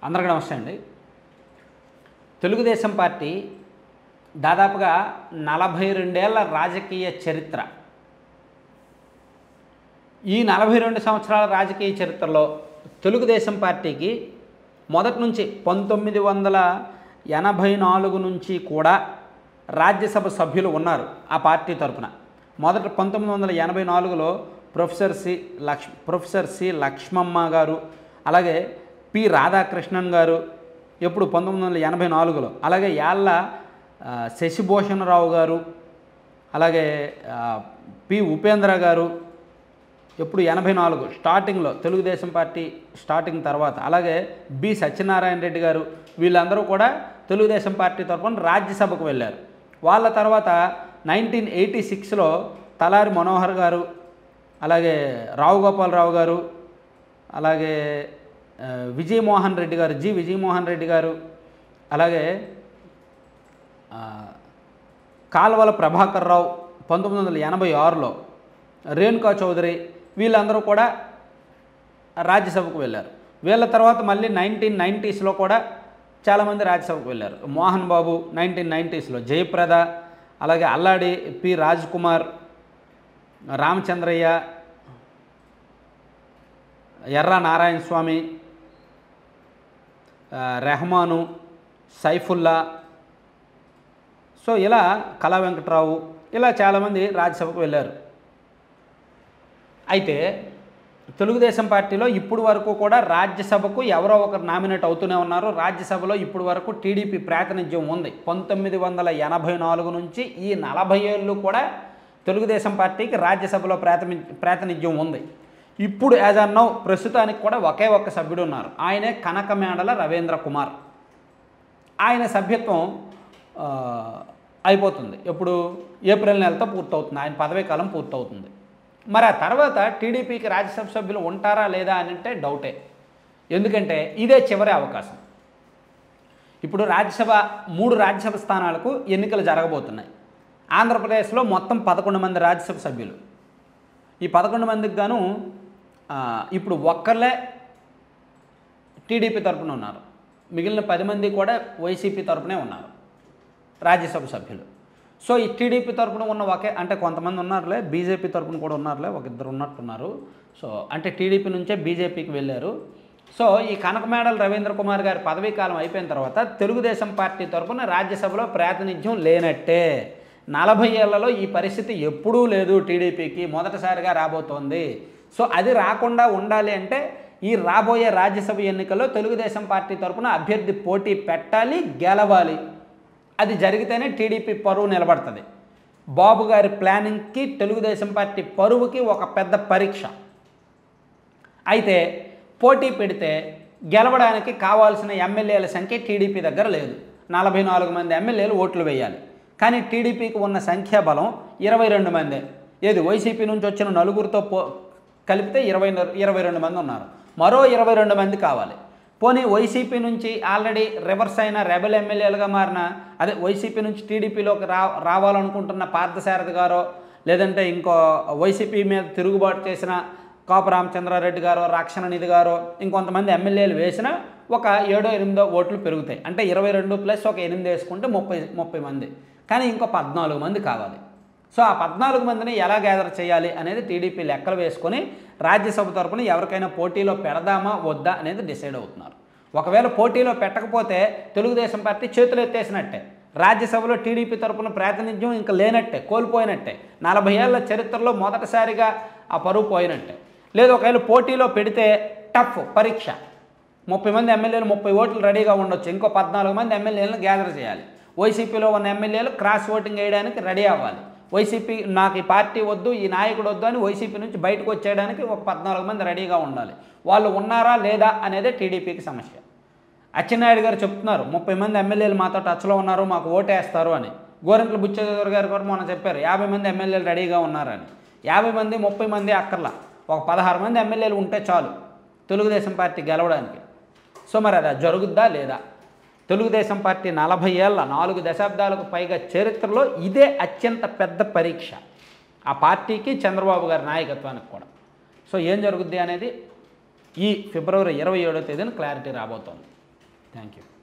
అందరికీ నమస్తే అండి తెలుగుదేశం పార్టీ దాదాపుగా నలభై రెండేళ్ల రాజకీయ చరిత్ర ఈ నలభై రెండు సంవత్సరాల రాజకీయ చరిత్రలో తెలుగుదేశం పార్టీకి మొదటి నుంచి పంతొమ్మిది వందల ఎనభై నాలుగు నుంచి కూడా రాజ్యసభ సభ్యులు ఉన్నారు ఆ పార్టీ తరపున మొదట పంతొమ్మిది వందల ఎనభై నాలుగులో ప్రొఫెసర్ సి లక్ష్ ప్రొఫెసర్ సి లక్ష్మమ్మ గారు అలాగే పి రాధాకృష్ణన్ గారు ఎప్పుడు పంతొమ్మిది వందల ఎనభై నాలుగులో అలాగే యాళ్ళ ఆ, శశిభూషణరావు గారు అలాగే ఆ, పి ఉపేంద్ర గారు ఎప్పుడు ఎనభై నాలుగు స్టార్టింగ్లో తెలుగుదేశం పార్టీ స్టార్టింగ్ తర్వాత అలాగే బి సత్యనారాయణ రెడ్డి గారు వీళ్ళందరూ కూడా తెలుగుదేశం పార్టీ తరఫున రాజ్యసభకు వెళ్ళారు వాళ్ళ తర్వాత నైన్టీన్ ఎయిటీ సిక్స్లో తలారి మనోహర్ గారు అలాగే రావు గోపాలరావు గారు అలాగే ఆ, విజయమోహన్ రెడ్డి గారు జి విజయమోహన్ రెడ్డి గారు అలాగే ఆ, కాల్వల ప్రభాకర్ రావు పంతొమ్మిది వందల ఎనభై ఆరులో రేణుకా చౌదరి వీళ్ళందరూ కూడా రాజ్యసభకు వెళ్ళారు వీళ్ళ తర్వాత మళ్ళీ నైన్టీన్ నైంటీస్లో కూడా చాలామంది రాజ్యసభకు వెళ్ళారు మోహన్ బాబు నైన్టీన్ నైంటీస్లో జయప్రద అలాగే అల్లాడి పి రాజ్ కుమార్ రామచంద్రయ్య ఎర్ర నారాయణ స్వామి ఆ, రెహమాను సైఫుల్లా సో ఇలా కళా వెంకట్రావు ఇలా చాలామంది రాజ్యసభకు వెళ్ళారు అయితే తెలుగుదేశం పార్టీలో ఇప్పుడు వరకు కూడా రాజ్యసభకు ఎవరో ఒకరు నామినేట్ అవుతూనే ఉన్నారు రాజ్యసభలో ఇప్పుడు వరకు టీడీపీ ప్రాతినిధ్యం ఉంది పంతొమ్మిది వందల ఎనభై నాలుగు నుంచి ఈ నలభై ఏళ్ళు కూడా తెలుగుదేశం పార్టీకి రాజ్యసభలో ప్రాతిని ప్రాతినిధ్యం ఉంది ఇప్పుడు యాజ్ అన్ నౌ ప్రస్తుతానికి కూడా ఒకే ఒక్క సభ్యుడు ఉన్నారు ఆయనే కనకమేడల రవీంద్ర కుమార్ ఆయన సభ్యత్వం ఆ, అయిపోతుంది ఎప్పుడు ఏప్రిల్ నెలతో పూర్తవుతుంది ఆయన పదవీ కాలం పూర్తవుతుంది మరి ఆ తర్వాత టీడీపీకి రాజ్యసభ సభ్యులు ఉంటారా లేదా అని అంటే డౌటే ఎందుకంటే ఇదే చివరి అవకాశం ఇప్పుడు రాజ్యసభ మూడు రాజ్యసభ స్థానాలకు ఎన్నికలు జరగబోతున్నాయి ఆంధ్రప్రదేశ్లో మొత్తం పదకొండు మంది రాజ్యసభ సభ్యులు ఈ పదకొండు మందికి గాను ఆ, ఇప్పుడు ఒక్కర్లే టీడీపీ తరపున ఉన్నారు మిగిలిన పది మంది కూడా వైసీపీ తరపునే ఉన్నారు రాజ్యసభ సభ్యులు సో ఈ టీడీపీ తరపున ఉన్న ఒకే అంటే కొంతమంది ఉన్నారులే బీజేపీ తరపున కూడా ఉన్నారులే ఒక ఇద్దరు ఉన్నట్టున్నారు సో అంటే టీడీపీ నుంచే బీజేపీకి వెళ్ళారు సో ఈ కనకమేడల రవీంద్ర కుమార్ గారి పదవీ కాలం అయిపోయిన తర్వాత తెలుగుదేశం పార్టీ తరపున రాజ్యసభలో ప్రాతినిధ్యం లేనట్టే నలభై ఏళ్లలో ఈ పరిస్థితి ఎప్పుడూ లేదు టీడీపీకి మొదటిసారిగా రాబోతోంది సో అది రాకుండా ఉండాలి అంటే ఈ రాబోయే రాజ్యసభ ఎన్నికల్లో తెలుగుదేశం పార్టీ తరపున అభ్యర్థి పోటీ పెట్టాలి గెలవాలి అది జరిగితేనే టీడీపీ పరువు నిలబడుతుంది బాబు గారి ప్లానింగ్కి తెలుగుదేశం పార్టీ పరువుకి ఒక పెద్ద పరీక్ష అయితే పోటీ పెడితే గెలవడానికి కావాల్సిన ఎమ్మెల్యేల సంఖ్య టీడీపీ దగ్గర లేదు నలభై నాలుగు మంది ఎమ్మెల్యేలు ఓట్లు వేయాలి కానీ టీడీపీకి ఉన్న సంఖ్యాబలం ఇరవై రెండు మందే ఏది వైసీపీ నుంచి వచ్చిన నలుగురితో పో కలిపితే ఇరవై ఇరవై రెండు మంది ఉన్నారు మరో ఇరవై రెండు మంది కావాలి పోనీ వైసీపీ నుంచి ఆల్రెడీ రివర్స్ అయిన రెబల్ ఎమ్మెల్యేలుగా మారిన అదే వైసీపీ నుంచి టీడీపీలోకి రా రావాలనుకుంటున్న పార్థసారథి గారో లేదంటే ఇంకో వైసీపీ మీద తిరుగుబాటు చేసిన కాపు రామచంద్రారెడ్డి గారో రక్షణ నిధి గారో ఇంకొంతమంది ఎమ్మెల్యేలు వేసినా ఒక ఏడో ఎనిమిదో ఓట్లు పెరుగుతాయి అంటే ఇరవై రెండు ప్లస్ ఒక ఎనిమిది వేసుకుంటే ముప్పై ముప్పై మంది కానీ ఇంకో పద్నాలుగు మంది కావాలి సో ఆ పద్నాలుగు మందిని ఎలా గ్యాదర్ చేయాలి అనేది టీడీపీ లెక్కలు వేసుకొని రాజ్యసభ తరపున ఎవరికైనా పోటీలో పెడదామా వద్దా అనేది డిసైడ్ అవుతున్నారు ఒకవేళ పోటీలో పెట్టకపోతే తెలుగుదేశం పార్టీ చేతులు ఎత్తేసినట్టే రాజ్యసభలో టీడీపీ తరపున ప్రాతినిధ్యం ఇంకా లేనట్టే కోల్పోయినట్టే నలభై ఏళ్ల చరిత్రలో మొదటిసారిగా ఆ పరువు పోయినట్టే లేదు ఒకవేళ పోటీలో పెడితే టఫ్ పరీక్ష ముప్పై మంది ఎమ్మెల్యేలు ముప్పై ఓట్లు రెడీగా ఉండొచ్చు ఇంకో పద్నాలుగు మంది ఎమ్మెల్యేలను గ్యాదర్ చేయాలి వైసీపీలో ఉన్న ఎమ్మెల్యేలు క్రాస్ ఓటింగ్ వేయడానికి రెడీ అవ్వాలి వైసీపీ నాకు ఈ పార్టీ వద్దు ఈ నాయకుడు వద్దు అని వైసీపీ నుంచి బయటకు వచ్చేయడానికి ఒక పద్నాలుగు మంది రెడీగా ఉండాలి వాళ్ళు ఉన్నారా లేదా అనేదే టీడీపీకి సమస్య అచ్చెన్నాయుడు గారు చెప్తున్నారు ముప్పై మంది ఎమ్మెల్యేలు మాతో టచ్లో ఉన్నారు మాకు ఓటేస్తారు అని గోరంట్ల బుచ్చేశ్వర గారు కూడా మొన్న చెప్పారు యాభై మంది ఎమ్మెల్యేలు రెడీగా ఉన్నారని యాభై మంది ముప్పై మంది అక్కర్లా ఒక పదహారు మంది ఎమ్మెల్యేలు ఉంటే చాలు తెలుగుదేశం పార్టీ గెలవడానికి సో మరి అది జరుగుద్దా లేదా తెలుగుదేశం పార్టీ నలభై ఏళ్ళ నాలుగు దశాబ్దాలకు పైగా చరిత్రలో ఇదే అత్యంత పెద్ద పరీక్ష ఆ పార్టీకి చంద్రబాబు గారి నాయకత్వానికి కూడా సో ఏం జరుగుద్ది అనేది ఈ ఫిబ్రవరి ఇరవై ఏడో తేదీన క్లారిటీ రాబోతోంది థ్యాంక్ యూ